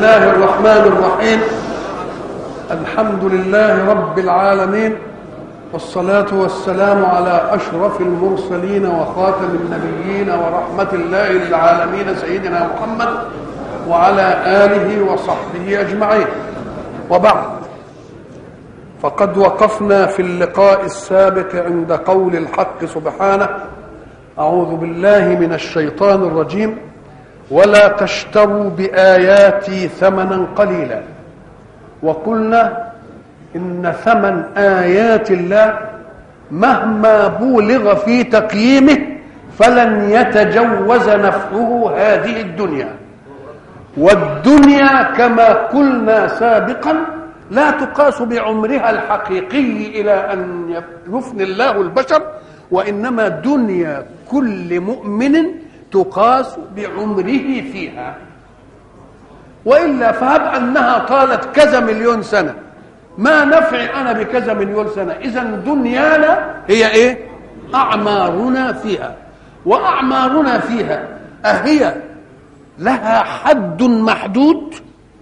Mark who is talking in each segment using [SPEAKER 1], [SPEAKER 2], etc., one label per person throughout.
[SPEAKER 1] الله الرحمن الرحيم الحمد لله رب العالمين والصلاة والسلام على أشرف المرسلين وخاتم النبيين ورحمة الله للعالمين سيدنا محمد وعلى آله وصحبه أجمعين وبعد فقد وقفنا في اللقاء السابق عند قول الحق سبحانه أعوذ بالله من الشيطان الرجيم ولا تشتروا بآياتي ثمنا قليلا وقلنا إن ثمن آيات الله مهما بولغ في تقييمه فلن يتجوز نفعه هذه الدنيا والدنيا كما قلنا سابقا لا تقاس بعمرها الحقيقي إلى أن يفني الله البشر وإنما دنيا كل مؤمن تقاس بعمره فيها والا فهب انها طالت كذا مليون سنه ما نفعي انا بكذا مليون سنه اذا دنيانا هي ايه اعمارنا فيها واعمارنا فيها اهي لها حد محدود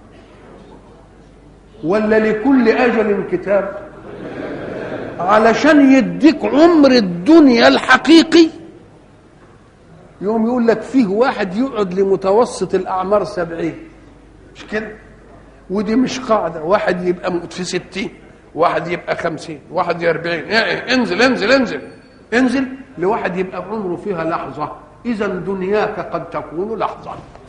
[SPEAKER 1] ولا لكل اجل كتاب علشان يديك عمر الدنيا الحقيقي يوم يقول لك فيه واحد يقعد لمتوسط الأعمار سبعين مش كده ودي مش قاعدة واحد يبقى في ستين واحد يبقى خمسين واحد يبقى أربعين إيه انزل انزل انزل انزل لواحد يبقى عمره فيها لحظة إذا دنياك قد تكون لحظة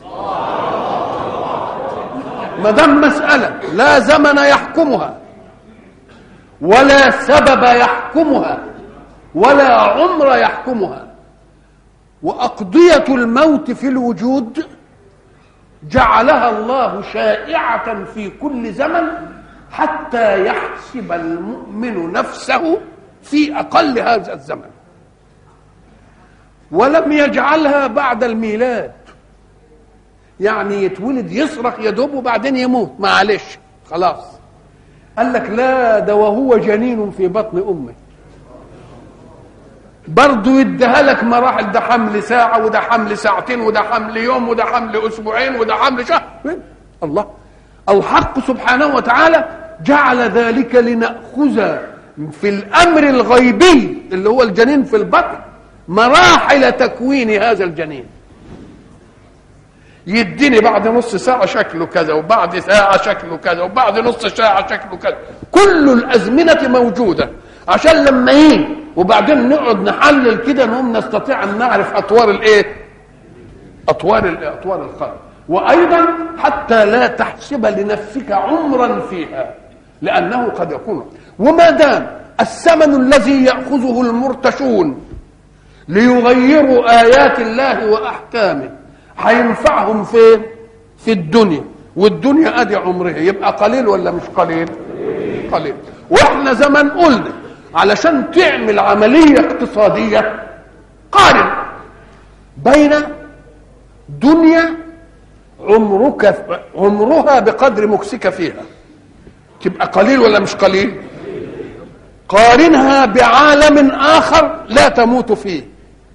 [SPEAKER 1] ما دام مسألة لا زمن يحكمها ولا سبب يحكمها ولا عمر يحكمها وأقضية الموت في الوجود جعلها الله شائعة في كل زمن حتى يحسب المؤمن نفسه في أقل هذا الزمن ولم يجعلها بعد الميلاد يعني يتولد يصرخ يدب وبعدين يموت معلش خلاص قال لك لا ده وهو جنين في بطن امه برضه يديها لك مراحل ده حمل ساعة وده حمل ساعتين وده حمل يوم وده حمل أسبوعين وده حمل شهر الله الحق سبحانه وتعالى جعل ذلك لنأخذ في الأمر الغيبي اللي هو الجنين في البطن مراحل تكوين هذا الجنين يديني بعد نص ساعة شكله كذا وبعد ساعة شكله كذا وبعد نص ساعة شكله كذا كل الأزمنة موجودة عشان لما يجي وبعدين نقعد نحلل كده نقوم نستطيع ان نعرف اطوار الايه اطوار اطوار الخلق وايضا حتى لا تحسب لنفسك عمرا فيها لانه قد يكون وما دام الثمن الذي ياخذه المرتشون ليغيروا ايات الله واحكامه هينفعهم فين في الدنيا والدنيا ادي عمره يبقى قليل ولا مش قليل قليل واحنا زمان قلنا علشان تعمل عملية اقتصادية قارن بين دنيا عمرك عمرها بقدر مكسك فيها تبقى قليل ولا مش قليل قارنها بعالم آخر لا تموت فيه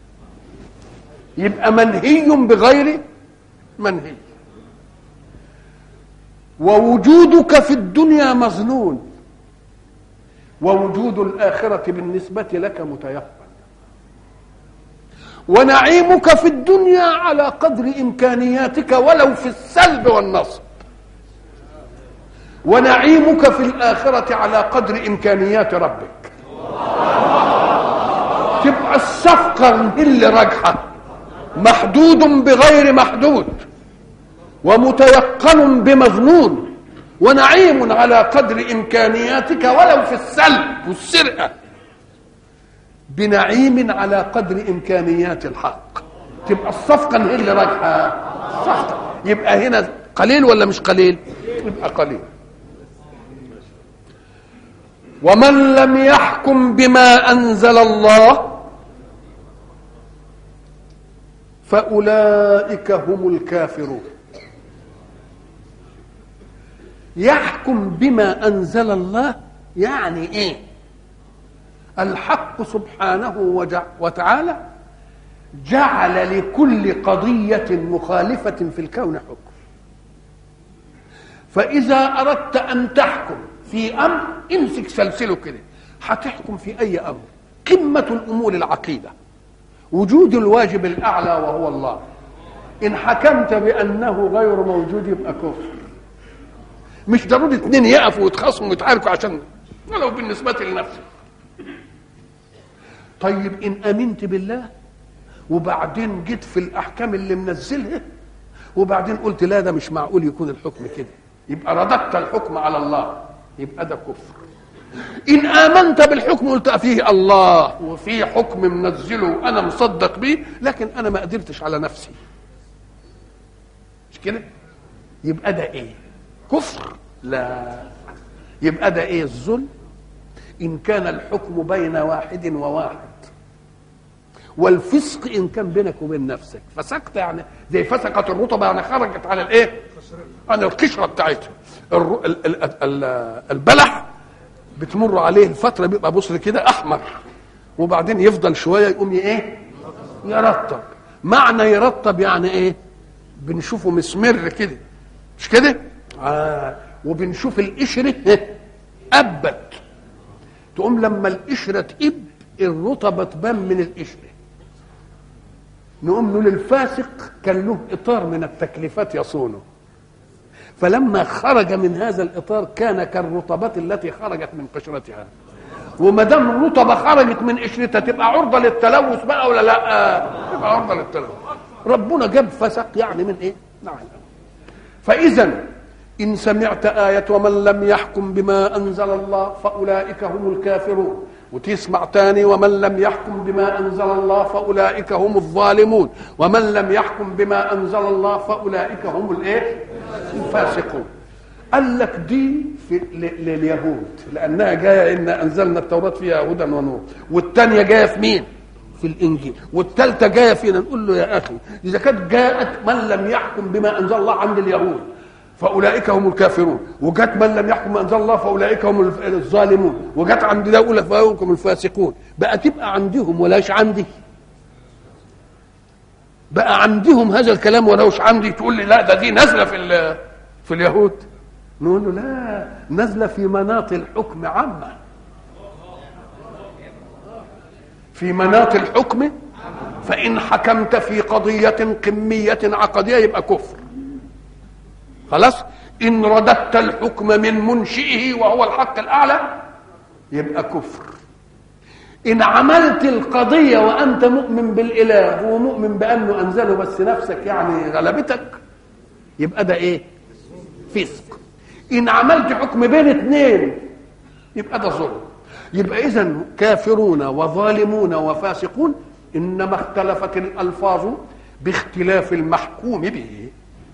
[SPEAKER 1] يبقى منهي بغير منهي ووجودك في الدنيا مظنون ووجود الآخرة بالنسبة لك متيقن ونعيمك في الدنيا على قدر إمكانياتك ولو في السلب والنصب ونعيمك في الآخرة على قدر إمكانيات ربك تبقى الصفقة اللي راجحة محدود بغير محدود ومتيقن بمظنون ونعيم على قدر امكانياتك ولو في السلب والسرقه بنعيم على قدر امكانيات الحق تبقى الصفقه هي اللي راجحه الصفقه يبقى هنا قليل ولا مش قليل يبقى قليل ومن لم يحكم بما انزل الله فاولئك هم الكافرون يحكم بما انزل الله يعني ايه الحق سبحانه وتعالى جعل لكل قضيه مخالفه في الكون حكم فإذا أردت أن تحكم في أمر امسك سلسله كده هتحكم في أي أمر قمة الأمور العقيدة وجود الواجب الأعلى وهو الله إن حكمت بأنه غير موجود يبقى كفر مش ضروري اتنين يقفوا ويتخاصموا ويتعاركوا عشان ولو بالنسبة لنفسك طيب إن أمنت بالله وبعدين جيت في الأحكام اللي منزلها وبعدين قلت لا ده مش معقول يكون الحكم كده يبقى رددت الحكم على الله يبقى ده كفر إن آمنت بالحكم قلت فيه الله وفي حكم منزله أنا مصدق به لكن أنا ما قدرتش على نفسي مش كده يبقى ده إيه كفر لا يبقى ده إيه الظلم إن كان الحكم بين واحد وواحد والفسق إن كان بينك وبين نفسك فسقت يعني زي فسقت الرطبة يعني خرجت على الإيه عن القشرة بتاعتها الر- ال- ال- ال- البلح بتمر عليه الفترة بيبقى بصر كده أحمر وبعدين يفضل شوية يقوم ي- إيه يرطب معنى يرطب يعني إيه بنشوفه مسمر كده مش كده آه وبنشوف القشرة إيه؟ أبت تقوم لما القشرة تقب الرطبة تبان من القشرة نقوم نقول الفاسق كان له إطار من التكليفات يصونه فلما خرج من هذا الإطار كان كالرطبات التي خرجت من قشرتها وما دام الرطبة خرجت من قشرتها تبقى عرضة للتلوث بقى ولا لا؟ تبقى عرضة للتلوث ربنا جاب فسق يعني من ايه؟ نعم فإذا إن سمعت آية ومن لم يحكم بما أنزل الله فأولئك هم الكافرون وتسمع تاني ومن لم يحكم بما أنزل الله فأولئك هم الظالمون ومن لم يحكم بما أنزل الله فأولئك هم الإيه؟ الفاسقون قال لك دي في ل- لليهود لأنها جاية إن أنزلنا التوراة فيها هدى ونور والتانية جاية في مين؟ في الانجيل والثالثه جايه فينا نقول له يا اخي اذا كانت جاءت من لم يحكم بما انزل الله عند اليهود فاولئك هم الكافرون وجت من لم يحكم بما انزل الله فاولئك هم الف- الظالمون وجت عند ده اولى فاولئك هم الفاسقون بقى تبقى عندهم ولاش عندي بقى عندهم هذا الكلام ولوش عندي تقول لي لا ده دي نازله في ال- في اليهود نقول له لا نازله في مناط الحكم عامه في مناط الحكم فإن حكمت في قضية قمية عقدية يبقى كفر خلاص إن رددت الحكم من منشئه وهو الحق الأعلى يبقى كفر إن عملت القضية وأنت مؤمن بالإله ومؤمن بأنه أنزله بس نفسك يعني غلبتك يبقى ده إيه فسق إن عملت حكم بين اثنين يبقى ده ظلم يبقى اذا كافرون وظالمون وفاسقون انما اختلفت الالفاظ باختلاف المحكوم به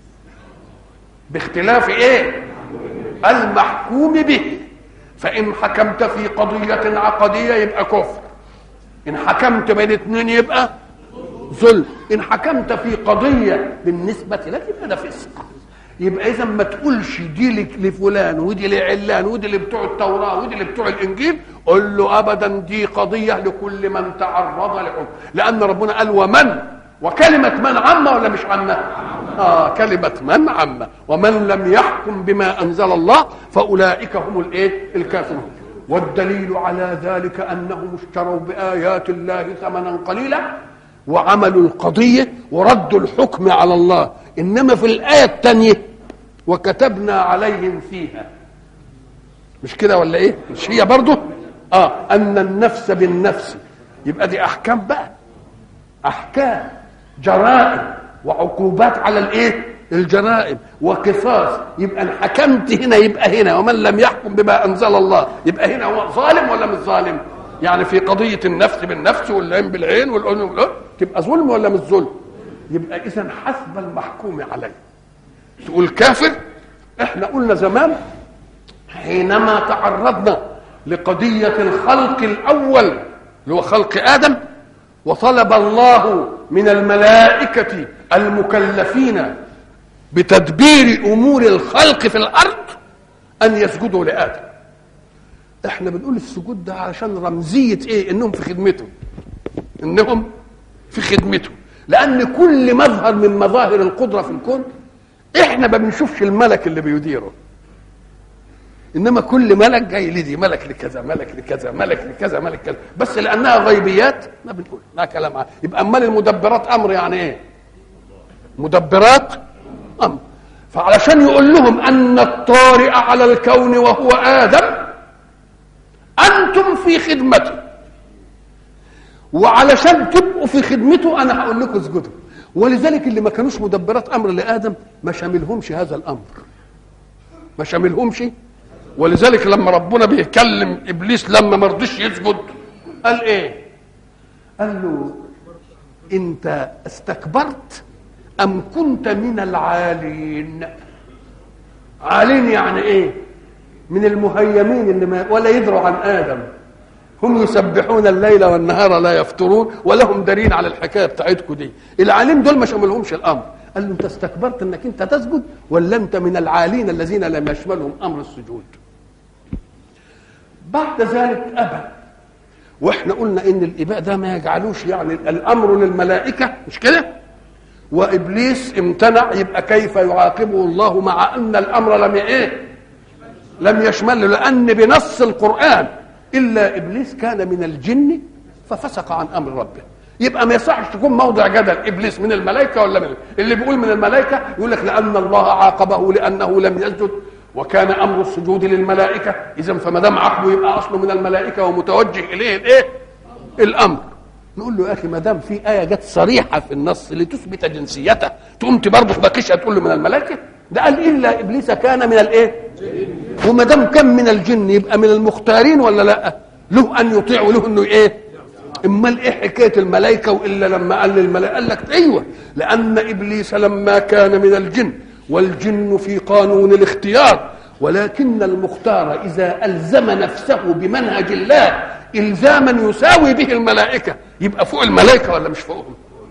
[SPEAKER 1] باختلاف ايه المحكوم به فان حكمت في قضيه عقديه يبقى كفر ان حكمت بين اثنين يبقى ظلم ان حكمت في قضيه بالنسبه لك يبقى ده فسق يبقى اذا ما تقولش دي لك- لفلان ودي لعلان ودي اللي بتوع التوراه ودي اللي بتوع الانجيل قل له ابدا دي قضيه لكل من تعرض لحكم لان ربنا قال ومن وكلمه من عامه ولا مش عامه اه كلمه من عامه ومن لم يحكم بما انزل الله فاولئك هم الايه الكافرون والدليل على ذلك انهم اشتروا بايات الله ثمنا قليلا وعملوا القضية وردوا الحكم على الله إنما في الآية الثانية وكتبنا عليهم فيها مش كده ولا إيه مش هي برضه آه أن النفس بالنفس يبقى دي أحكام بقى أحكام جرائم وعقوبات على الإيه الجرائم وقصاص يبقى ان حكمت هنا يبقى هنا ومن لم يحكم بما انزل الله يبقى هنا هو ظالم ولا مش ظالم يعني في قضيه النفس بالنفس والعين بالعين والاذن بالأذن تبقى ظلم ولا مش ظلم يبقى اذا حسب المحكوم عليه تقول كافر احنا قلنا زمان حينما تعرضنا لقضيه الخلق الاول اللي هو خلق ادم وطلب الله من الملائكه المكلفين بتدبير امور الخلق في الارض ان يسجدوا لادم احنا بنقول السجود ده علشان رمزيه ايه انهم في خدمته انهم في خدمته لان كل مظهر من مظاهر القدره في الكون احنا ما بنشوفش الملك اللي بيديره انما كل ملك جاي لدي ملك لكذا ملك لكذا ملك لكذا ملك كذا بس لانها غيبيات ما بنقول لا كلام عنها يبقى امال المدبرات امر يعني ايه مدبرات امر فعلشان يقول لهم ان الطارئ على الكون وهو ادم انتم في خدمته وعلشان تبقوا في خدمته انا هقول لكم اسجدوا ولذلك اللي ما كانوش مدبرات امر لادم ما شاملهمش هذا الامر ما شاملهمش ولذلك لما ربنا بيكلم ابليس لما ما رضيش يسجد قال ايه قال له انت استكبرت ام كنت من العالين عالين يعني ايه من المهيمين اللي ما ولا يدروا عن ادم هم يسبحون الليل والنهار لا يفترون ولهم دليل على الحكايه بتاعتكم دي العالم دول ما شملهمش الامر قال له انت استكبرت انك انت تسجد ولا انت من العالين الذين لم يشملهم امر السجود بعد ذلك ابى واحنا قلنا ان الاباء ده ما يجعلوش يعني الامر للملائكه مش كده وابليس امتنع يبقى كيف يعاقبه الله مع ان الامر لم ايه لم يشمله لان بنص القران الا ابليس كان من الجن ففسق عن امر ربه يبقى ما يصحش تكون موضع جدل ابليس من الملائكه ولا من اللي بيقول من الملائكه يقول لك لان الله عاقبه لانه لم يسجد وكان امر السجود للملائكه اذا فما دام عاقبه يبقى اصله من الملائكه ومتوجه اليه الايه الامر نقول له يا اخي ما دام في ايه جت صريحه في النص لتثبت جنسيته تقوم برضه تبكشها تقول له من الملائكه ده قال الا ابليس كان من الايه وما دام كان من الجن يبقى من المختارين ولا لا له ان يطيع وله انه ايه امال ايه حكايه الملائكه والا لما قال للملائكه قال لك ايوه لان ابليس لما كان من الجن والجن في قانون الاختيار ولكن المختار اذا الزم نفسه بمنهج الله الزاما يساوي به الملائكه يبقى فوق الملائكه ولا مش فوقهم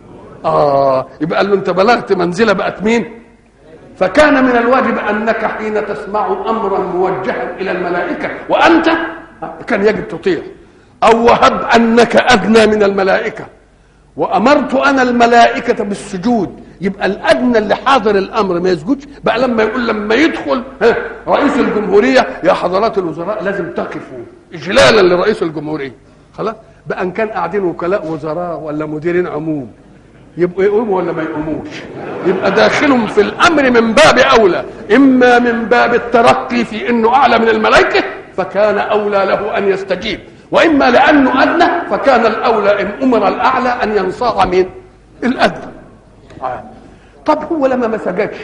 [SPEAKER 1] اه يبقى قال له انت بلغت منزله بقت مين فكان من الواجب انك حين تسمع امرا موجها الى الملائكه وانت كان يجب تطيع او وهب انك ادنى من الملائكه وامرت انا الملائكه بالسجود يبقى الادنى اللي حاضر الامر ما يسجدش بقى لما يقول لما يدخل ها رئيس الجمهوريه يا حضرات الوزراء لازم تقفوا اجلالا لرئيس الجمهوريه خلاص بقى ان كان قاعدين وكلاء وزراء ولا مديرين عموم يبقوا يقوموا ولا ما يقوموش يبقى داخلهم في الامر من باب اولى اما من باب الترقي في انه اعلى من الملائكه فكان اولى له ان يستجيب واما لانه ادنى فكان الاولى ان امر الاعلى ان ينصاع من الادنى آه. طب هو لما ما سجدش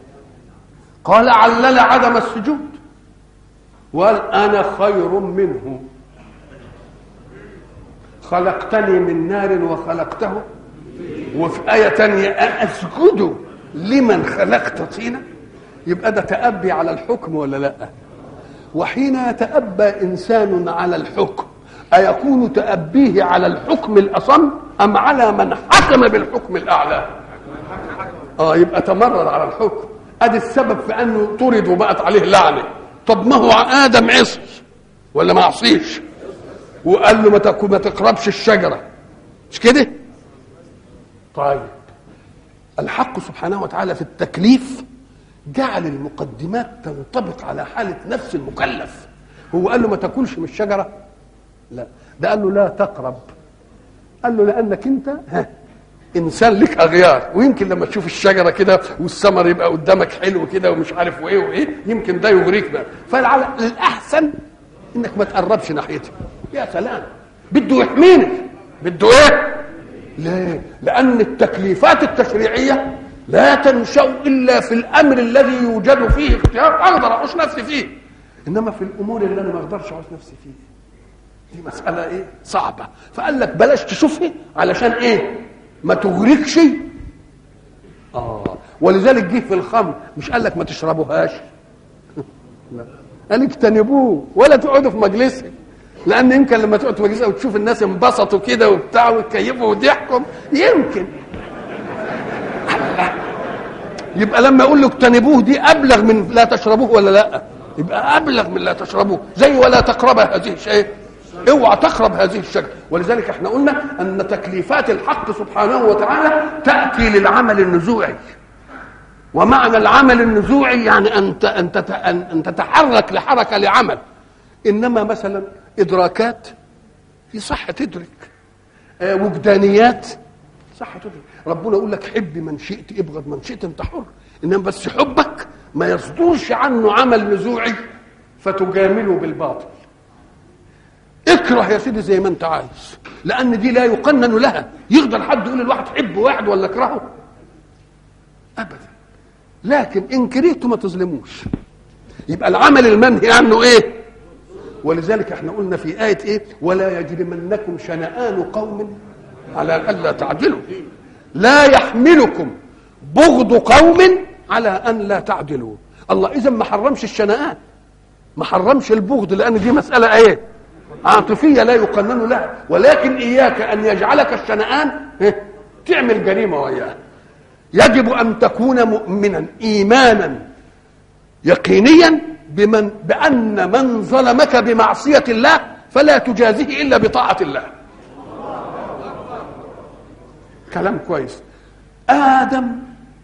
[SPEAKER 1] قال علل عدم السجود وقال انا خير منه خلقتني من نار وخلقته وفي آية تانية أسجد لمن خلقت طينا يبقى ده تأبي على الحكم ولا لا وحين يتأبى إنسان على الحكم أيكون تأبيه على الحكم الأصم أم على من حكم بالحكم الأعلى آه يبقى تمرد على الحكم أدي السبب في أنه طرد وبقت عليه لعنة طب ما هو آدم عصي ولا ما عصيش وقال له ما تقربش الشجرة مش كده طيب الحق سبحانه وتعالى في التكليف جعل المقدمات تنطبق على حالة نفس المكلف هو قال له ما تاكلش من الشجرة لا ده قال له لا تقرب قال له لأنك أنت ها إنسان لك أغيار ويمكن لما تشوف الشجرة كده والثمر يبقى قدامك حلو كده ومش عارف وإيه وإيه يمكن ده يغريك بقى فالأحسن إنك ما تقربش ناحيته يا سلام بده يحميني بده إيه ليه؟ لأن التكليفات التشريعية لا تنشأ إلا في الأمر الذي يوجد فيه اختيار أقدر أعوش نفسي فيه إنما في الأمور اللي أنا ما أقدرش أعوش نفسي فيه دي مسألة إيه؟ صعبة فقال لك بلاش تشوفها علشان إيه؟ ما تغرقش آه ولذلك جه في الخمر مش قال لك ما تشربوهاش لا قال اجتنبوه ولا تقعدوا في مجلسه لان يمكن لما تقعد في مجلس وتشوف الناس انبسطوا كده وبتاع ويتكيفوا وضحكوا يمكن يبقى لما يقول له اجتنبوه دي ابلغ من لا تشربوه ولا لا يبقى ابلغ من لا تشربوه زي ولا تقرب هذه الشيء اوعى تقرب هذه الشجره ولذلك احنا قلنا ان تكليفات الحق سبحانه وتعالى تاتي للعمل النزوعي ومعنى العمل النزوعي يعني ان ت- ان تت- ان أن تتحرك لحركه لعمل انما مثلا ادراكات يصح تدرك آه، وجدانيات صح تدرك ربنا يقول لك حب من شئت ابغض من شئت انت حر انما بس حبك ما يصدرش عنه عمل نزوعي فتجامله بالباطل اكره يا سيدي زي ما انت عايز لان دي لا يقنن لها يقدر حد يقول الواحد حب واحد ولا اكرهه ابدا لكن ان كرهته ما تظلموش يبقى العمل المنهي عنه ايه ولذلك احنا قلنا في آية ايه ولا يجرمنكم شنآن قوم على ألا تعدلوا لا يحملكم بغض قوم على أن لا تعدلوا الله إذا ما حرمش الشنآن ما حرمش البغض لأن دي مسألة ايه عاطفية لا يقنن لها ولكن إياك أن يجعلك الشنآن إيه؟ تعمل جريمة وياه يجب أن تكون مؤمنا إيمانا يقينيا بمن بأن من ظلمك بمعصية الله فلا تجازيه إلا بطاعة الله كلام كويس آدم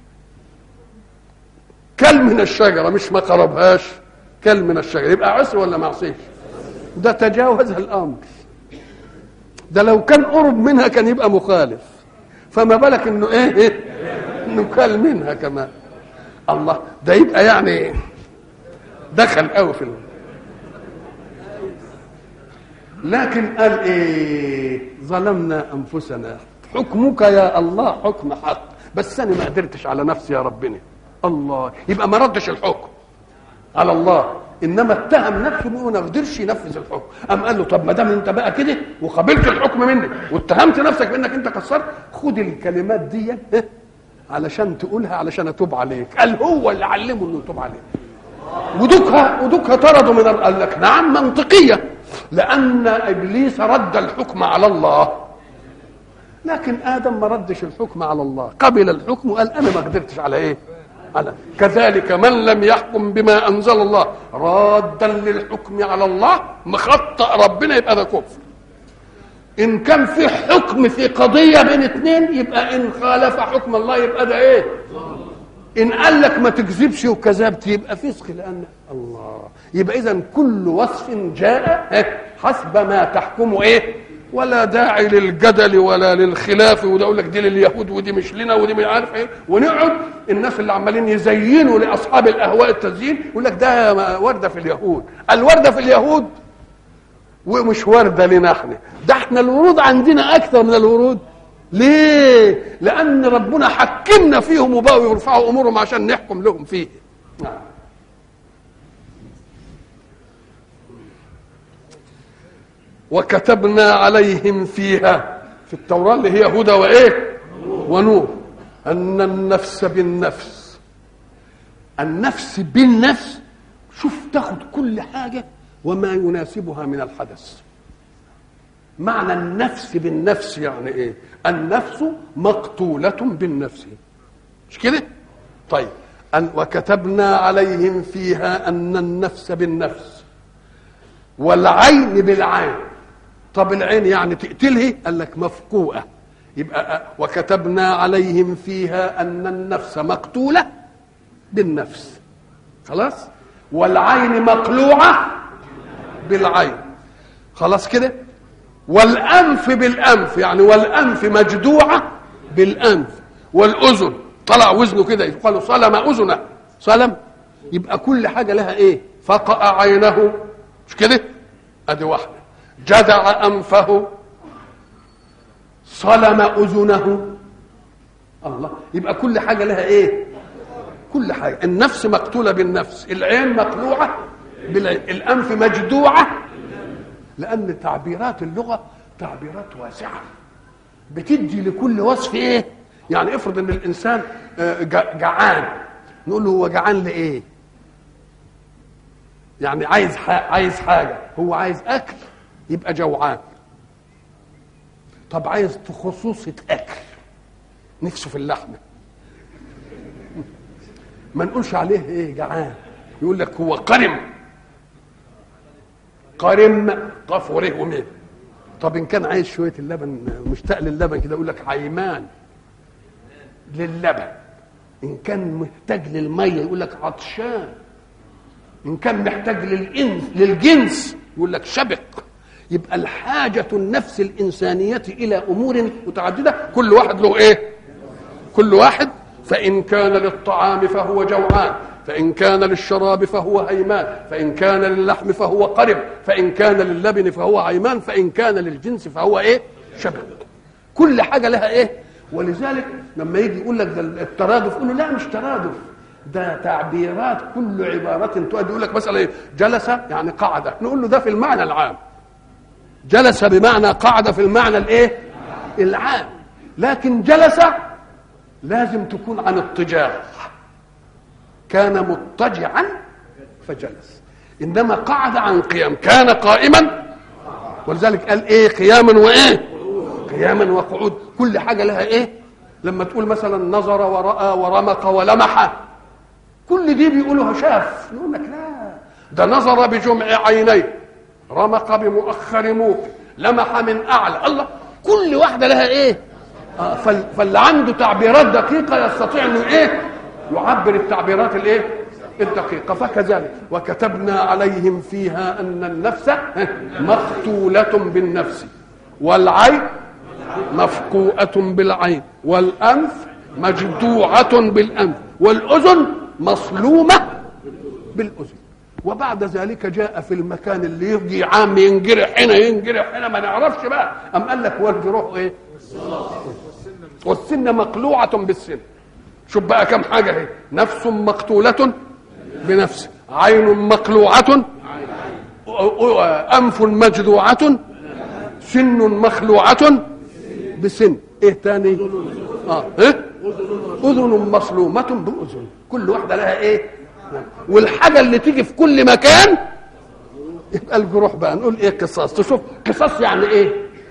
[SPEAKER 1] كل من الشجرة مش ما قربهاش كل من الشجرة يبقى عصر ولا معصية ده تجاوز الأمر ده لو كان قرب منها كان يبقى مخالف فما بالك انه ايه, إيه؟ انه كل منها كمان الله ده يبقى يعني دخل قوي في الم... لكن قال ايه ظلمنا انفسنا حكمك يا الله حكم حق بس انا ما قدرتش على نفسي يا ربنا الله يبقى ما ردش الحكم على الله انما اتهم نفسه انه ما قدرش ينفذ الحكم قام قال له طب ما دام انت بقى كده وقبلت الحكم مني واتهمت نفسك بانك انت قصرت خد الكلمات دي ها، علشان تقولها علشان اتوب عليك قال هو اللي علمه انه يتوب عليك ودكها ودكها طردوا من ال- قال لك نعم منطقيه لان ابليس رد الحكم على الله لكن ادم ما ردش الحكم على الله قبل الحكم وقال انا ما قدرتش على ايه على كذلك من لم يحكم بما انزل الله رادا للحكم على الله مخطئ ربنا يبقى ده كفر ان كان في حكم في قضيه بين اثنين يبقى ان خالف حكم الله يبقى ده ايه ان قال لك ما تكذبش وكذبت يبقى فسق لان الله يبقى اذا كل وصف جاء إيه؟ حسب ما تحكمه ايه ولا داعي للجدل ولا للخلاف وده يقول لك دي لليهود ودي مش لنا ودي مش عارف ايه ونقعد الناس اللي عمالين يزينوا لاصحاب الاهواء التزيين يقول لك ده ورده في اليهود الورده في اليهود ومش ورده لنا احنا ده احنا الورود عندنا اكثر من الورود ليه لان ربنا حكمنا فيهم وبقوا يرفعوا امورهم عشان نحكم لهم فيه نعم. وكتبنا عليهم فيها في التوراة اللي هي هدى وإيه ونور أن النفس بالنفس النفس بالنفس شوف تاخد كل حاجة وما يناسبها من الحدث معنى النفس بالنفس يعني ايه النفس مقتولة بالنفس مش كده طيب أن وكتبنا عليهم فيها أن النفس بالنفس والعين بالعين طب العين يعني تقتله قال لك مفقوءة يبقى أ- وكتبنا عليهم فيها أن النفس مقتولة بالنفس خلاص والعين مقلوعة بالعين خلاص كده والأنف بالأنف يعني والأنف مجدوعة بالأنف والأذن طلع وزنه كده يقال صلم أذنه صلم يبقى كل حاجة لها إيه فقأ عينه مش كده ادي واحده جدع انفه صلم اذنه الله يبقى كل حاجه لها ايه كل حاجه النفس مقتوله بالنفس العين مقلوعه بالعين الانف مجدوعه لان تعبيرات اللغه تعبيرات واسعه بتدي لكل وصف ايه يعني افرض ان الانسان آه، جع- جعان نقول له هو جعان لايه يعني عايز ح- عايز حاجه هو عايز اكل يبقى جوعان طب عايز خصوصة اكل نفسه في اللحمه ما نقولش عليه ايه جعان يقول لك هو قرم قرم قاف وريه ومين طب ان كان عايز شويه اللبن مشتاق للبن كده يقول لك عيمان للبن ان كان محتاج للميه يقول لك عطشان ان كان محتاج للإنس للجنس يقول لك شبق يبقى الحاجة النفس الإنسانية إلى أمور متعددة كل واحد له إيه كل واحد فإن كان للطعام فهو جوعان فإن كان للشراب فهو هيمان فإن كان للحم فهو قرب فإن كان للبن فهو عيمان فإن كان للجنس فهو إيه شبق كل حاجة لها إيه ولذلك لما يجي يقول لك ده الترادف يقول له لا مش ترادف ده تعبيرات كل عبارة تؤدي يقول لك مثلا إيه جلس يعني قعد نقول له ده في المعنى العام جلس بمعنى قعد في المعنى الايه العام لكن جلس لازم تكون عن اضطجاع كان مضطجعا فجلس انما قعد عن قيام كان قائما ولذلك قال ايه قياما وايه قياما وقعود كل حاجه لها ايه لما تقول مثلا نظر وراى ورمق ولمح كل دي بيقولوها شاف يقول لك لا ده نظر بجمع عينيه رمق بمؤخر موق لمح من اعلى الله كل واحده لها ايه آه فال فاللي عنده تعبيرات دقيقه يستطيع انه ايه يعبر التعبيرات الايه الدقيقه فكذلك وكتبنا عليهم فيها ان النفس مقتوله بالنفس والعين مفقوءة بالعين والأنف مجدوعة بالأنف والأذن مصلومة بالأذن وبعد ذلك جاء في المكان اللي يجي عام ينجرح هنا ينجرح هنا ما نعرفش بقى أم قال لك والجروح ايه والسن مقلوعة بالسن شوف بقى كم حاجة اهي نفس مقتولة بنفس عين مقلوعة أنف مجدوعة سن مخلوعة بسن ايه تاني اه ايه اذن مصلومة باذن كل واحدة لها ايه والحاجة اللي تيجي في كل مكان يبقى الجروح بقى نقول ايه قصاص تشوف قصاص يعني ايه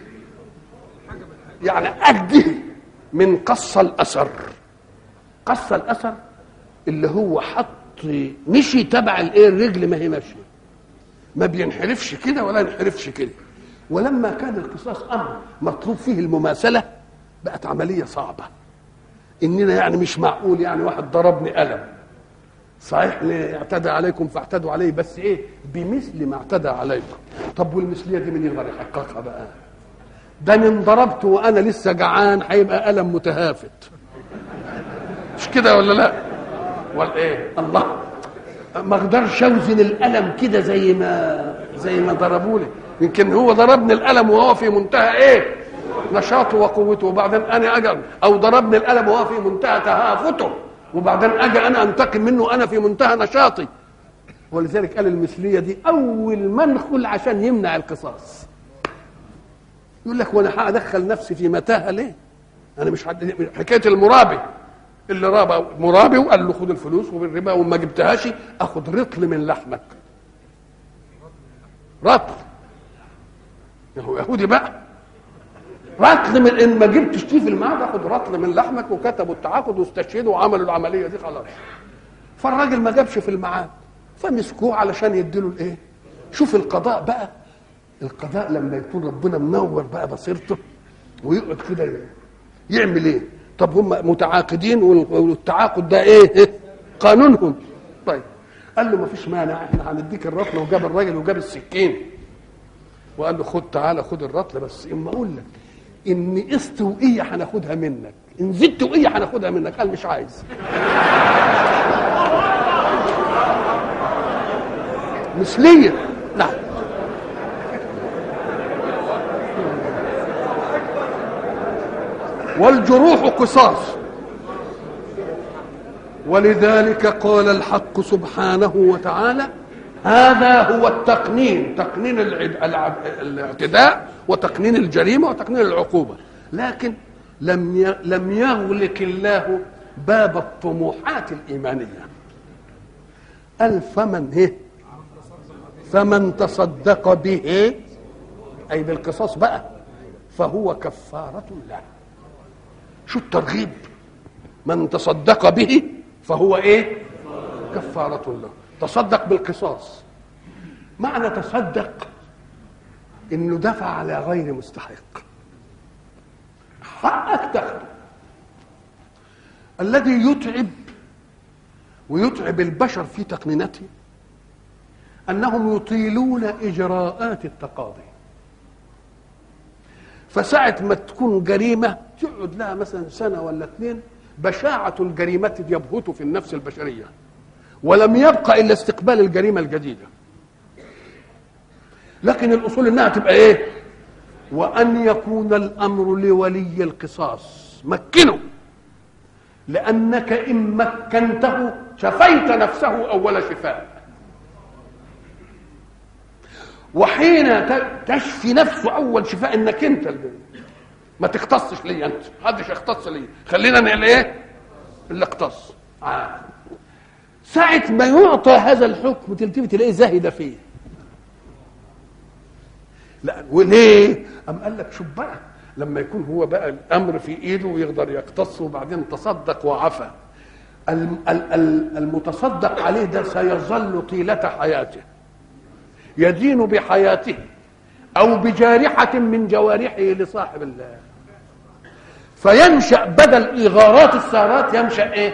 [SPEAKER 1] يعني أجده من قص الأثر قص الأثر اللي هو حط مشي تبع الايه الرجل ما هي ماشيه ما بينحرفش كده ولا ينحرفش كده ولما كان القصاص امر مطلوب فيه المماثله بقت عمليه صعبه اننا يعني مش معقول يعني واحد ضربني قلم صحيح اعتدى عليكم فاعتدوا عليه بس ايه بمثل ما اعتدى عليكم طب والمثليه دي مين يقدر يحققها بقى ده من ضربت وانا لسه جعان هيبقى قلم متهافت مش كده ولا لا ولا ايه الله ما اقدرش اوزن القلم كده زي ما زي ما ضربوا لي يمكن هو ضربني القلم وهو في منتهى ايه نشاطه وقوته وبعدين انا اجي او ضربني القلم وهو في منتهى تهافته وبعدين اجي انا انتقم منه انا في منتهى نشاطي ولذلك قال المثليه دي اول منخل عشان يمنع القصاص يقول لك وانا هادخل نفسي في متاهه ليه انا مش حد حكايه المرابي اللي رابى مرابي وقال له خد الفلوس وبالربا وما جبتهاش اخد رطل من لحمك رطل هو يهودي بقى رطل من ان ما جبتش دي في المعهد اخد رطل من لحمك وكتبوا التعاقد واستشهدوا وعملوا العمليه دي خلاص فالراجل ما جابش في الميعاد فمسكوه علشان يديله الايه شوف القضاء بقى القضاء لما يكون ربنا منور بقى بصيرته ويقعد كده يعمل ايه طب هم متعاقدين والتعاقد ده ايه قانونهم طيب قال له ما فيش مانع احنا هنديك الرطل وجاب الراجل وجاب السكين وقال له خد تعالى خد الرطل بس اما اقول لك ان قسط وقيه هناخدها منك ان زدت وقيه هناخدها منك قال مش عايز مثليه نعم والجروح قصاص ولذلك قال الحق سبحانه وتعالى هذا هو التقنين تقنين الاعتداء وتقنين الجريمه وتقنين العقوبه لكن لم لم يغلق الله باب الطموحات الايمانيه قال فمن هي فمن تصدق به اي بالقصاص بقى فهو كفاره له شو الترغيب من تصدق به فهو ايه كفارة له تصدق بالقصاص معنى تصدق انه دفع على غير مستحق حقك تاخده الذي يتعب ويتعب البشر في تقنينته انهم يطيلون اجراءات التقاضي فساعة ما تكون جريمة تقعد لها مثلا سنة ولا اثنين بشاعة الجريمة يبهت في النفس البشرية ولم يبقى إلا استقبال الجريمة الجديدة لكن الأصول إنها تبقى إيه وأن يكون الأمر لولي القصاص مكنه لأنك إن مكنته شفيت نفسه أول شفاء وحين تشفي نفسه اول شفاء انك انت اللي ما تختصش لي انت محدش يختص لي خلينا نقل ايه اللي اختص آه. ساعة ما يعطى هذا الحكم تلتفت تلاقيه زاهد فيه لا وليه؟ أم قال لك شوف بقى لما يكون هو بقى الأمر في إيده ويقدر يقتص وبعدين تصدق وعفى المتصدق عليه ده سيظل طيلة حياته يدين بحياته او بجارحه من جوارحه لصاحب الله فينشا بدل اغارات السارات ينشا ايه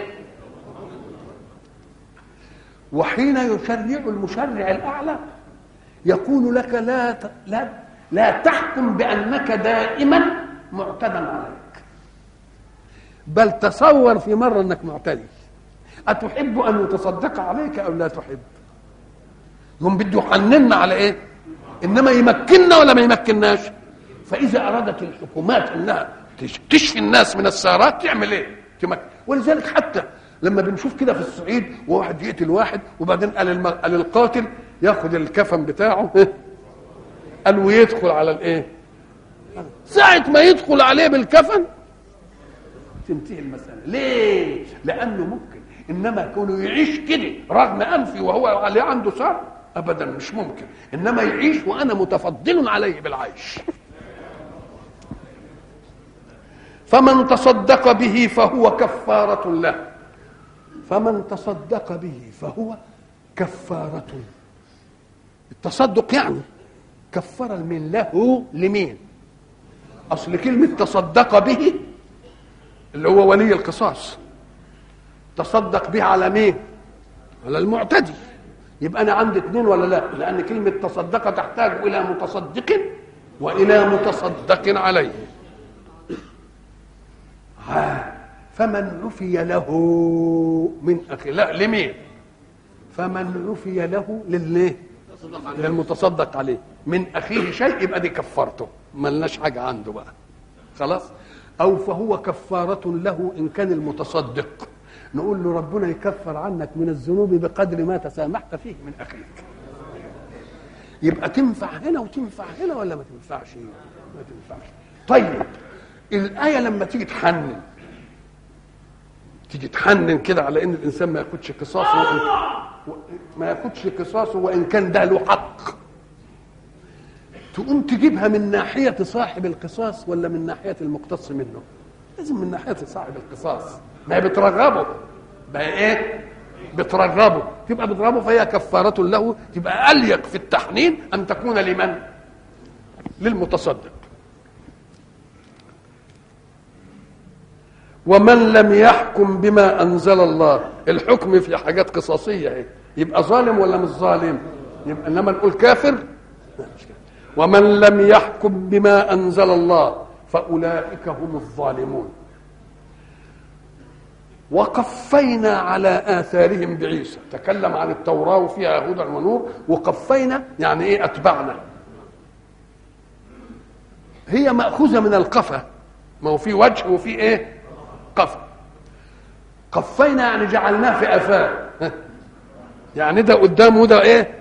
[SPEAKER 1] وحين يشرع المشرع الاعلى يقول لك لا لا لا تحكم بانك دائما معتدى عليك بل تصور في مره انك معتدي اتحب ان يتصدق عليك او لا تحب يقوم بده يحننا على ايه انما يمكننا ولا ما يمكنناش فاذا ارادت الحكومات انها تشفي الناس من السارات تعمل ايه تمكن ولذلك حتى لما بنشوف كده في الصعيد وواحد يقتل واحد وبعدين قال, الم... قال القاتل ياخد الكفن بتاعه قال ويدخل على الايه ساعة ما يدخل عليه بالكفن تنتهي المسألة ليه؟ لأنه ممكن إنما كونه يعيش كده رغم أنفي وهو عليه عنده سار ابدا مش ممكن انما يعيش وانا متفضل عليه بالعيش فمن تصدق به فهو كفاره له فمن تصدق به فهو كفاره التصدق يعني كفر من له لمين اصل كلمه تصدق به اللي هو ولي القصاص تصدق به على مين على المعتدي يبقى انا عندي اثنين ولا لا لان كلمه تصدق تحتاج الى متصدق والى متصدق عليه فمن عفي له من اخي لا لمين فمن عفي له لليه للمتصدق عليه من اخيه شيء يبقى دي كفارته ملناش حاجه عنده بقى خلاص او فهو كفاره له ان كان المتصدق نقول له ربنا يكفر عنك من الذنوب بقدر ما تسامحت فيه من اخيك يبقى تنفع هنا وتنفع هنا ولا ما تنفعش ما تنفعش طيب الايه لما تيجي تحنن تيجي تحنن كده على ان الانسان ما ياخدش قصاصه وإن ما ياخدش قصاصه وان كان ده له حق تقوم تجيبها من ناحيه صاحب القصاص ولا من ناحيه المقتص منه لازم من ناحيه صاحب القصاص ما هي بترغبه بقى ايه بترغبه تبقى بترغبه فهي كفارة له تبقى أليق في التحنين أن تكون لمن للمتصدق ومن لم يحكم بما أنزل الله الحكم في حاجات قصاصية ايه يبقى ظالم ولا مش ظالم يبقى انما نقول كافر ومن لم يحكم بما أنزل الله فأولئك هم الظالمون وقفينا على آثارهم بعيسى تكلم عن التوراة وفيها هدى ونور وقفينا يعني إيه أتبعنا هي مأخوذة من القفا ما هو في وجه وفي إيه قفا قفينا يعني جعلناه في أفاه يعني ده قدام وده إيه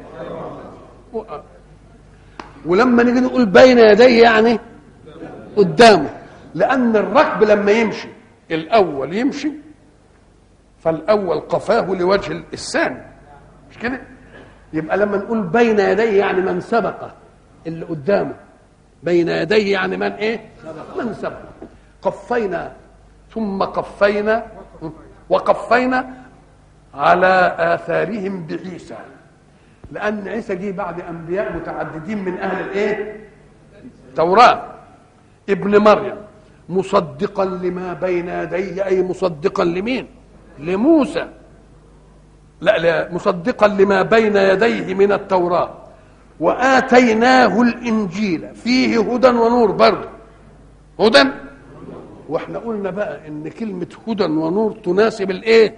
[SPEAKER 1] ولما نيجي نقول بين يديه يعني قدامه لأن الركب لما يمشي الأول يمشي فالاول قفاه لوجه الثاني مش كده يبقى لما نقول بين يديه يعني من سبق اللي قدامه بين يديه يعني من ايه من سبق قفينا ثم قفينا وقفينا على اثارهم بعيسى لان عيسى جه بعد انبياء متعددين من اهل الايه التوراه ابن مريم مصدقا لما بين يديه اي مصدقا لمين لموسى لا لا مصدقا لما بين يديه من التوراه واتيناه الانجيل فيه هدى ونور برضه هدى واحنا قلنا بقى ان كلمه هدى ونور تناسب الايه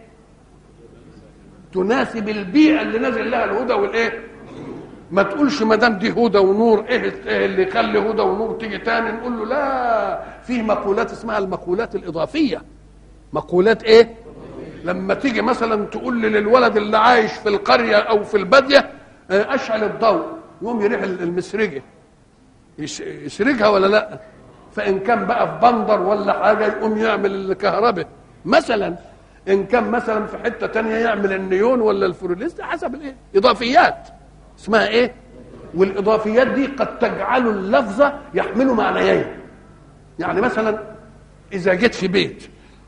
[SPEAKER 1] تناسب البيئه اللي نازل لها الهدى والايه ما تقولش ما دام دي هدى ونور ايه إيه اللي يخلي هدى ونور تيجي تاني نقول له لا في مقولات اسمها المقولات الاضافيه مقولات ايه لما تيجي مثلا تقول لي للولد اللي عايش في القريه او في الباديه آه، اشعل الضوء يقوم يريح المسرجه يس- يسرجها ولا لا فان كان بقى في بندر ولا حاجه يقوم يعمل الكهرباء مثلا ان كان مثلا في حته تانية يعمل النيون ولا الفلوريست حسب الايه اضافيات اسمها ايه والاضافيات دي قد تجعل اللفظ يحمل معنيين يعني مثلا اذا جيت في بيت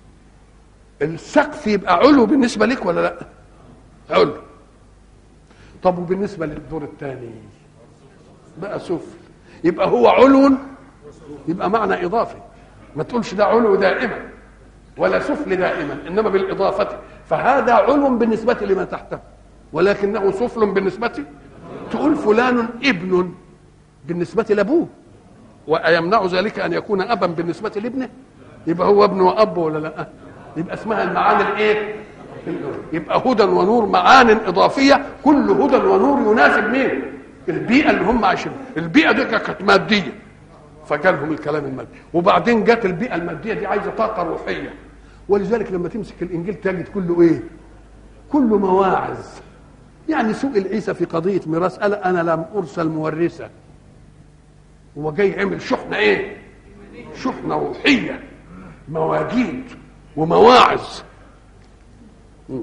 [SPEAKER 1] السقف يبقى علو بالنسبه لك ولا لا علو طب وبالنسبه للدور الثاني بقى سفل يبقى هو علو يبقى معنى اضافي ما تقولش ده علو دائما ولا سفل دائما انما بالاضافه فهذا علو بالنسبه لما تحته ولكنه سفل بالنسبه تقول فلان ابن بالنسبه لابوه ويمنع ذلك ان يكون ابا بالنسبه لابنه يبقى هو ابن واب ولا لا يبقى اسمها المعاني الايه يبقى هدى ونور معان اضافيه كل هدى ونور يناسب مين البيئه اللي هم عايشين البيئه دي كانت ماديه فجالهم الكلام المادي وبعدين جت البيئه الماديه دي عايزه طاقه روحيه ولذلك لما تمسك الانجيل تجد كله ايه كله مواعظ يعني سئل عيسى في قضيه ميراث قال انا لم ارسل مورثا هو جاي عمل شحنه ايه شحنه روحيه مواجيد ومواعظ م.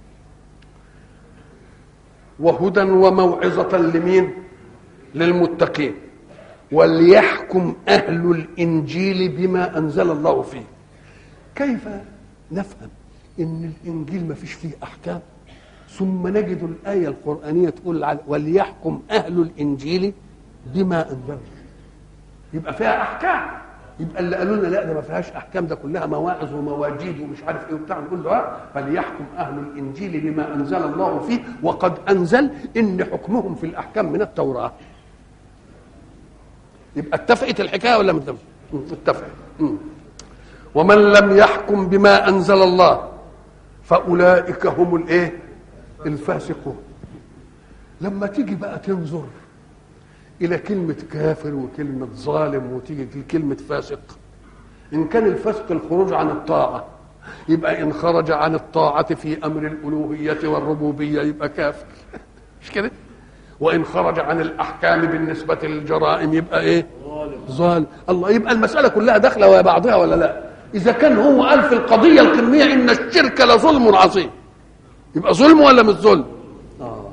[SPEAKER 1] وهدى وموعظة لمين؟ للمتقين وليحكم أهل الإنجيل بما أنزل الله فيه كيف نفهم إن الإنجيل ما فيش فيه أحكام ثم نجد الآية القرآنية تقول على- وليحكم أهل الإنجيل بما أنزل يبقى فيها أحكام يبقى اللي قالوا لنا لا ده ما فيهاش احكام ده كلها مواعظ ومواجيد ومش عارف ايه وبتاع نقول له اه فليحكم اهل الانجيل بما انزل الله فيه وقد انزل ان حكمهم في الاحكام من التوراه يبقى اتفقت الحكايه ولا ما اتفقت؟ مم، اتفقت مم. ومن لم يحكم بما انزل الله فاولئك هم الايه الفاسقون لما تيجي بقى تنظر الى كلمه كافر وكلمه ظالم وتيجي كلمه فاسق ان كان الفسق الخروج عن الطاعه يبقى ان خرج عن الطاعه في امر الالوهيه والربوبيه يبقى كافر مش كده وان خرج عن الاحكام بالنسبه للجرائم يبقى ايه ظالم الله يبقى المساله كلها داخله ويا بعضها ولا لا اذا كان هو قال في القضيه القميه ان الشرك لظلم عظيم يبقى ظلم ولا مش ظلم آه.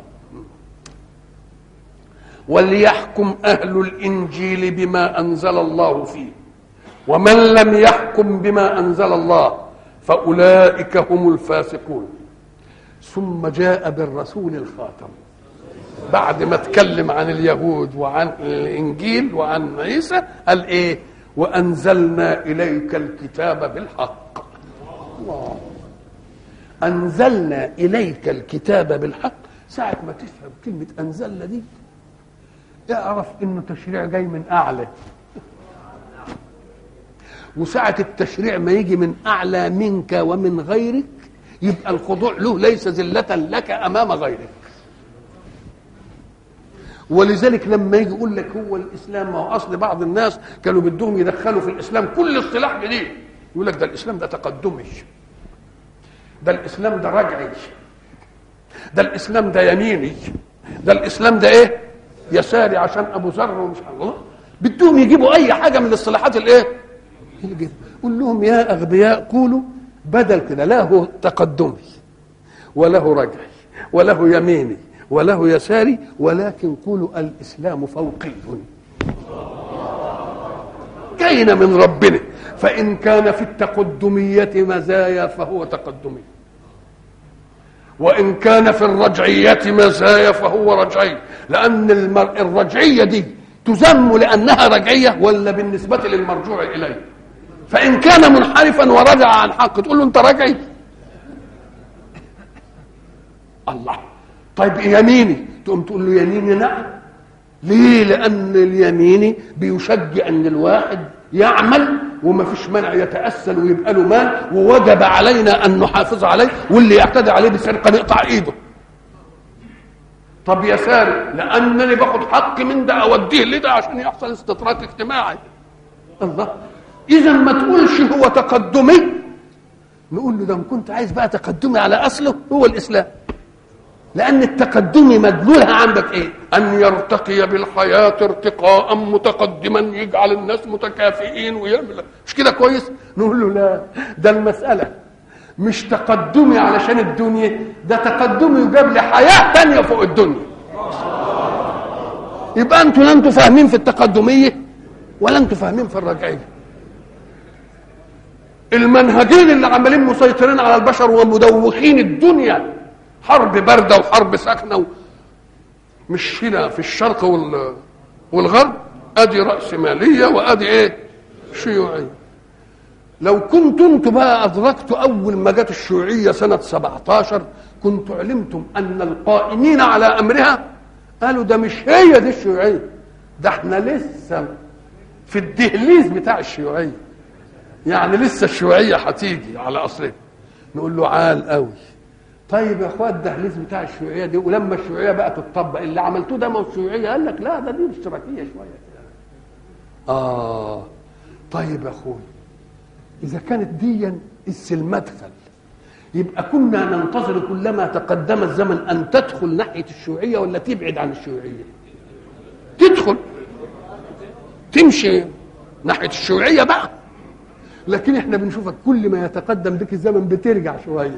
[SPEAKER 1] وليحكم اهل الانجيل بما انزل الله فيه ومن لم يحكم بما انزل الله فاولئك هم الفاسقون ثم جاء بالرسول الخاتم بعد ما اتكلم عن اليهود وعن الانجيل وعن عيسى قال ايه وانزلنا اليك الكتاب بالحق الله انزلنا اليك الكتاب بالحق ساعه ما تفهم كلمه انزلنا دي اعرف انه تشريع جاي من اعلى وساعة التشريع ما يجي من أعلى منك ومن غيرك يبقى الخضوع له ليس ذلة لك أمام غيرك ولذلك لما يجي يقول لك هو الإسلام ما هو أصل بعض الناس كانوا بدهم يدخلوا في الإسلام كل اصطلاح جديد يقول لك ده الإسلام ده تقدمي ده الإسلام ده رجعي ده الإسلام ده يميني ده الإسلام ده إيه يساري عشان أبو ذر ومش الله بدهم يجيبوا أي حاجة من الاصطلاحات الإيه الجد. قول لهم يا اغبياء قولوا بدل كده له تقدمي وله رجعي وله يميني وله يساري ولكن قولوا الاسلام فوقي جاينا من ربنا فان كان في التقدميه مزايا فهو تقدمي وان كان في الرجعيه مزايا فهو رجعي لان المر... الرجعيه دي تذم لانها رجعيه ولا بالنسبه للمرجوع اليه فان كان منحرفا ورجع عن حق تقول له انت راجعي الله طيب يميني تقوم تقول له يميني نعم ليه لان اليميني بيشجع ان الواحد يعمل وما فيش مانع يتأسل ويبقى له مال ووجب علينا أن نحافظ عليه واللي يعتدي عليه بسرقة نقطع إيده طب يا سارق لأنني باخد حقي من ده أوديه لده عشان يحصل استطراد اجتماعي الله إذا ما تقولش هو تقدمي نقول له ده كنت عايز بقى تقدمي على أصله هو الإسلام لأن التقدم مدلولها عندك إيه؟ أن يرتقي بالحياة ارتقاء متقدما يجعل الناس متكافئين ويعمل مش كده كويس؟ نقول له لا ده المسألة مش تقدمي علشان الدنيا ده تقدمي يجاب لي حياة تانية فوق الدنيا يبقى أنتوا لا أنتوا فاهمين في التقدمية ولا أنتوا فاهمين في الرجعية المنهجين اللي عمالين مسيطرين على البشر ومدوخين الدنيا حرب باردة وحرب ساخنة و... مش هنا في الشرق وال... والغرب ادي رأسمالية وادي ايه شيوعية لو كنت انتم بقى ادركتوا اول ما جت الشيوعية سنة 17 كنتوا علمتم ان القائمين على امرها قالوا ده مش هي دي الشيوعية ده احنا لسه في الدهليز بتاع الشيوعية يعني لسه الشيوعية هتيجي على اصلها نقول له عال قوي طيب يا اخوات الدهليز بتاع الشيوعيه دي ولما الشيوعيه بقى تطبق اللي عملتوه ده ما هو الشيوعيه قال لك لا ده دي اشتراكيه شويه اه طيب يا اخوي اذا كانت دي المدخل يبقى كنا ننتظر كلما تقدم الزمن ان تدخل ناحيه الشيوعيه ولا تبعد عن الشيوعيه تدخل تمشي ناحيه الشيوعيه بقى لكن احنا بنشوفك كل ما يتقدم بك الزمن بترجع شويه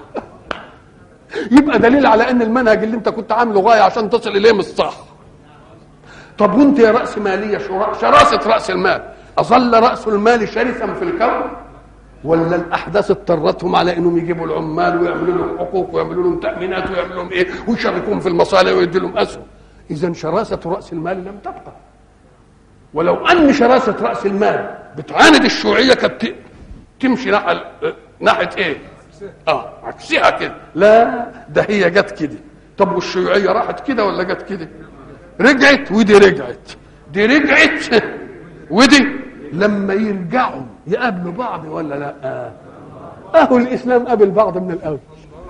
[SPEAKER 1] يبقى دليل على ان المنهج اللي انت كنت عامله غايه عشان تصل اليه مش صح طب وانت يا راس ماليه شراسه راس المال اظل راس المال شرسا في الكون ولا الاحداث اضطرتهم على انهم يجيبوا العمال ويعملوا لهم حقوق ويعملوا لهم تامينات ويعملوا لهم ايه ويشاركوهم في المصالح ويدي لهم اسهم اذا شراسه راس المال لم تبقى ولو ان شراسه راس المال بتعاند الشيوعيه كانت تمشي ناحيه ناحيه ايه اه عكسها كده لا ده هي جت كده طب والشيوعيه راحت كده ولا جت كده رجعت ودي رجعت دي رجعت ودي لما يرجعوا يقابلوا بعض ولا لا آه. اهو الاسلام قابل بعض من الاول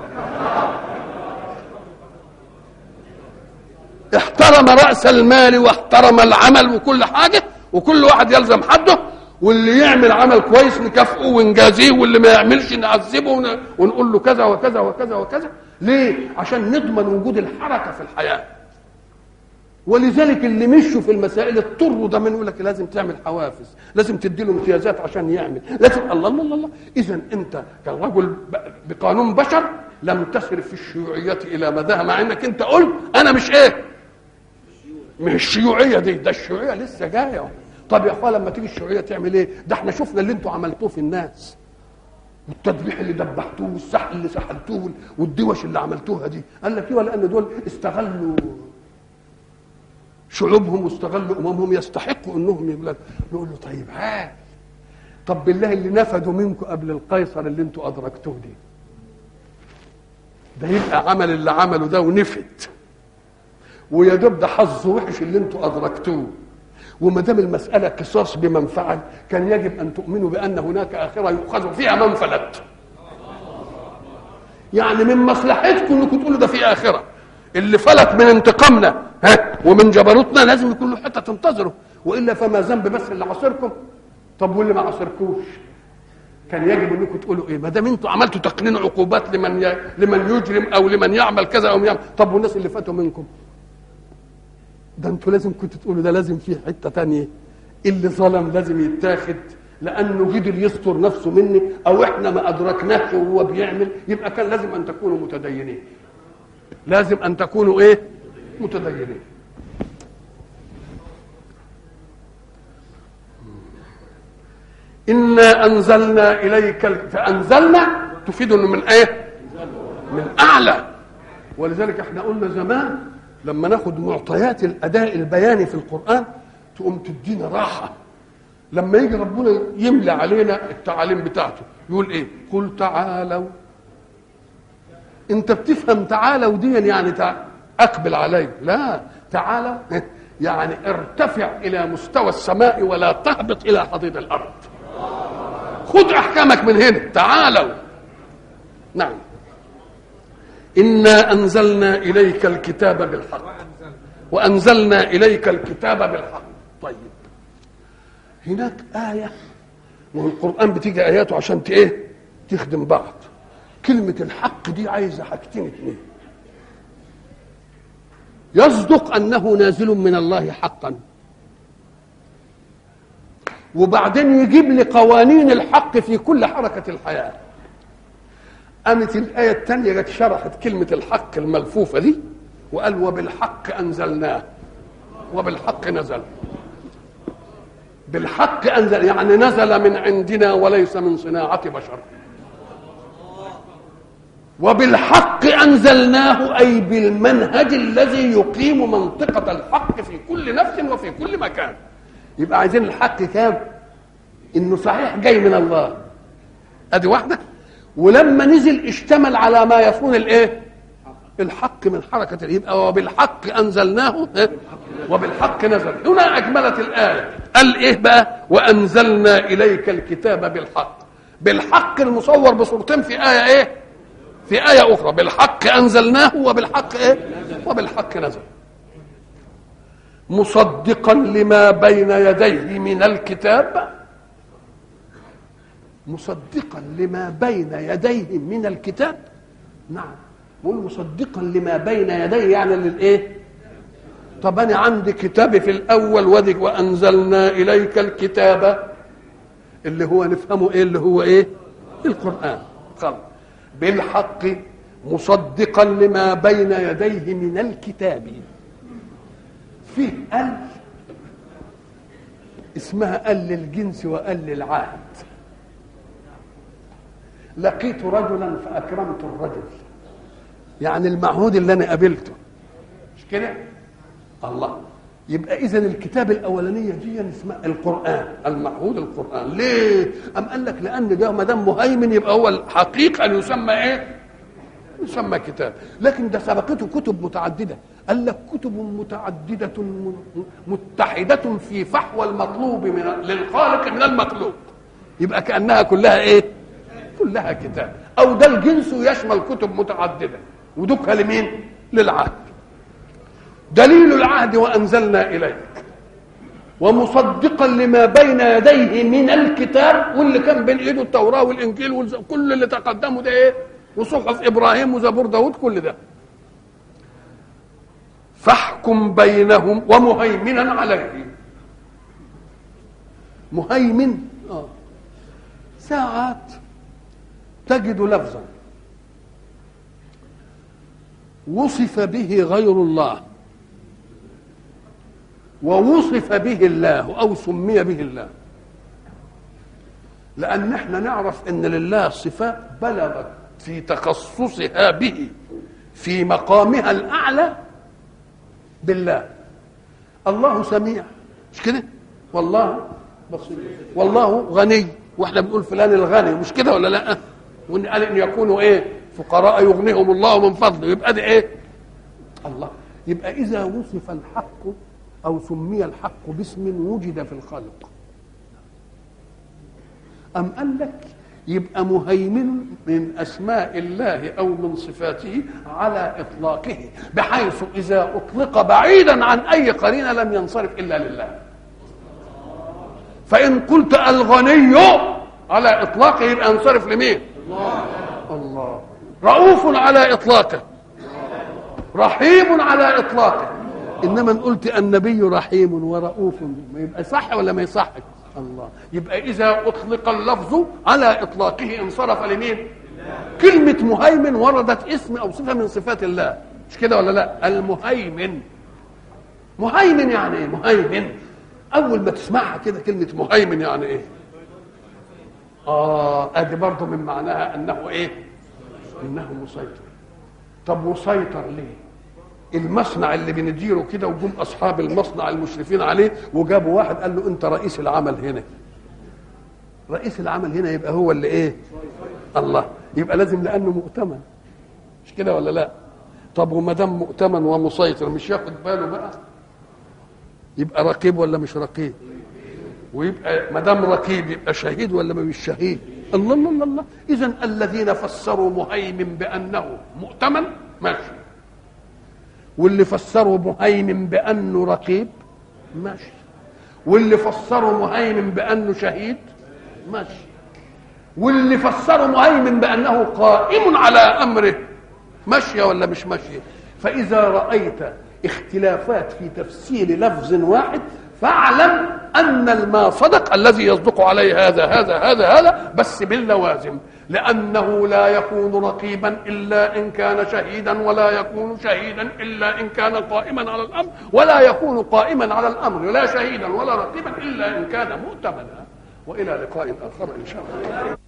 [SPEAKER 1] احترم راس المال واحترم العمل وكل حاجه وكل واحد يلزم حده واللي يعمل عمل كويس نكافئه ونجازيه واللي ما يعملش نعذبه ونقول له كذا وكذا وكذا وكذا ليه عشان نضمن وجود الحركه في الحياه ولذلك اللي مشوا في المسائل اضطروا ده من يقول لك لازم تعمل حوافز لازم تدي له امتيازات عشان يعمل لازم الله الله الله اذا انت كرجل بقانون بشر لم تسر في الشيوعية الى مداها مع انك انت قلت انا مش ايه مش الشيوعيه دي ده الشيوعيه لسه جايه طب يا اخوان لما تيجي الشيوعيه تعمل ايه ده احنا شفنا اللي انتوا عملتوه في الناس والتذبيح اللي دبحتوه والسحل اللي سحلتوه والدوش اللي عملتوها دي قال لك ايه لان دول استغلوا شعوبهم واستغلوا اممهم يستحقوا انهم يبلد نقول له طيب ها طب بالله اللي نفدوا منكم قبل القيصر اللي انتوا ادركتوه دي ده يبقى عمل اللي عمله ده ونفد ويا دوب ده حظ وحش اللي انتوا ادركتوه وما دام المساله قصاص بمن فعل كان يجب ان تؤمنوا بان هناك اخره يؤخذ فيها من فلت يعني من مصلحتكم انكم تقولوا ده في اخره اللي فلت من انتقامنا ها ومن جبروتنا لازم يكون له حته تنتظره والا فما ذنب بس اللي عاصركم طب واللي ما عاصركوش كان يجب انكم تقولوا ايه ما دام انتوا عملتوا تقنين عقوبات لمن ي... لمن يجرم او لمن يعمل كذا او يعمل طب والناس اللي فاتوا منكم ده انتوا لازم كنتوا تقولوا ده لازم فيه حته تانية اللي ظلم لازم يتاخد لانه قدر يستر نفسه مني او احنا ما ادركناهش وهو بيعمل يبقى كان لازم ان تكونوا متدينين لازم ان تكونوا ايه متدينين انا انزلنا اليك فانزلنا تفيد انه من ايه من اعلى ولذلك احنا قلنا زمان لما ناخد معطيات الاداء البياني في القران تقوم تدينا راحه لما يجي ربنا يملى علينا التعاليم بتاعته يقول ايه قل تعالوا انت بتفهم تعالوا دي يعني تع... اقبل علي لا تعالوا يعني ارتفع الى مستوى السماء ولا تهبط الى حضيض الارض خذ احكامك من هنا تعالوا نعم انا انزلنا اليك الكتاب بالحق وانزلنا اليك الكتاب بالحق طيب هناك ايه والقران بتيجي اياته عشان ت- ايه تخدم بعض كلمه الحق دي عايزه حاجتين اتنين يصدق انه نازل من الله حقا وبعدين يجيب لي قوانين الحق في كل حركه الحياه قامت الآية الثانية جت شرحت كلمة الحق الملفوفة دي وقال وبالحق أنزلناه وبالحق نزل بالحق أنزل يعني نزل من عندنا وليس من صناعة بشر وبالحق أنزلناه أي بالمنهج الذي يقيم منطقة الحق في كل نفس وفي كل مكان يبقى عايزين الحق كام إنه صحيح جاي من الله ادي واحده ولما نزل اشتمل على ما يكون الايه الحق من حركة يبقى وبالحق أنزلناه إيه؟ وبالحق نزل هنا أكملت الآية قال إيه بقى وأنزلنا إليك الكتاب بالحق بالحق المصور بصورتين في آية إيه في آية أخرى بالحق أنزلناه وبالحق إيه وبالحق نزل مصدقا لما بين يديه من الكتاب مصدقا لما بين يديه من الكتاب نعم بقول مصدقا لما بين يديه يعني للايه طب انا عندي كتابي في الاول وذك وانزلنا اليك الكتاب اللي هو نفهمه ايه اللي هو ايه القران خلاص بالحق مصدقا لما بين يديه من الكتاب فيه ال اسمها ال للجنس وال للعهد لقيت رجلا فاكرمت الرجل يعني المعهود اللي انا قابلته مش كده الله يبقى اذا الكتاب الاولانيه دي اسمها القران المعهود القران ليه ام قال لك لان ده ما دام مهيمن يبقى هو الحقيقه ان يسمى ايه يسمى كتاب لكن ده سبقته كتب متعدده قال لك كتب متعدده م- متحده في فحوى المطلوب من للخالق من المخلوق يبقى كانها كلها ايه كلها كتاب او ده الجنس يشمل كتب متعدده ودكها لمين للعهد دليل العهد وانزلنا اليك ومصدقا لما بين يديه من الكتاب واللي كان بين ايده التوراه والانجيل وكل اللي تقدمه ده ايه وصحف ابراهيم وزبور داود كل ده فاحكم بينهم ومهيمنا عليه مهيمن اه ساعات تجد لفظا وصف به غير الله ووصف به الله او سمي به الله لان احنا نعرف ان لله صفات بلغت في تخصصها به في مقامها الاعلى بالله الله سميع مش كده والله بصير والله غني واحنا بنقول فلان الغني مش كده ولا لا وان قال ان يكونوا ايه فقراء يغنيهم الله من فضله يبقى ده ايه الله يبقى اذا وصف الحق او سمي الحق باسم وجد في الخلق ام قال لك يبقى مهيمن من اسماء الله او من صفاته على اطلاقه بحيث اذا اطلق بعيدا عن اي قرينه لم ينصرف الا لله فان قلت الغني على اطلاقه يبقى ينصرف لمين الله الله رؤوف على اطلاقه رحيم على اطلاقه انما ان قلت النبي رحيم ورؤوف ما يبقى صح ولا ما يصحش الله يبقى اذا اطلق اللفظ على اطلاقه انصرف لمين كلمه مهيمن وردت اسم او صفه من صفات الله مش كده ولا لا المهيمن مهيمن يعني ايه مهيمن اول ما تسمعها كده كلمه مهيمن يعني ايه اه ادي برضه من معناها انه ايه انه مسيطر طب مسيطر ليه المصنع اللي بنديره كده وجم اصحاب المصنع المشرفين عليه وجابوا واحد قال له انت رئيس العمل هنا رئيس العمل هنا يبقى هو اللي ايه الله يبقى لازم لانه مؤتمن مش كده ولا لا طب وما دام مؤتمن ومسيطر مش ياخد باله بقى يبقى رقيب ولا مش رقيب ويبقى ما دام رقيب يبقى شهيد ولا ما مش شهيد الله الله الله, الله. اذا الذين فسروا مهيمن بانه مؤتمن ماشي واللي فسروا مهيمن بانه رقيب ماشي واللي فسروا مهيمن بانه شهيد ماشي واللي فسروا مهيمن بانه قائم على امره ماشيه ولا مش ماشيه فاذا رايت اختلافات في تفسير لفظ واحد فاعلم ان الما صدق الذي يصدق عليه هذا هذا هذا هذا بس باللوازم لانه لا يكون رقيبا الا ان كان شهيدا ولا يكون شهيدا الا ان كان قائما على الامر ولا يكون قائما على الامر لا شهيدا ولا رقيبا الا ان كان مؤتمنا والى لقاء اخر ان شاء الله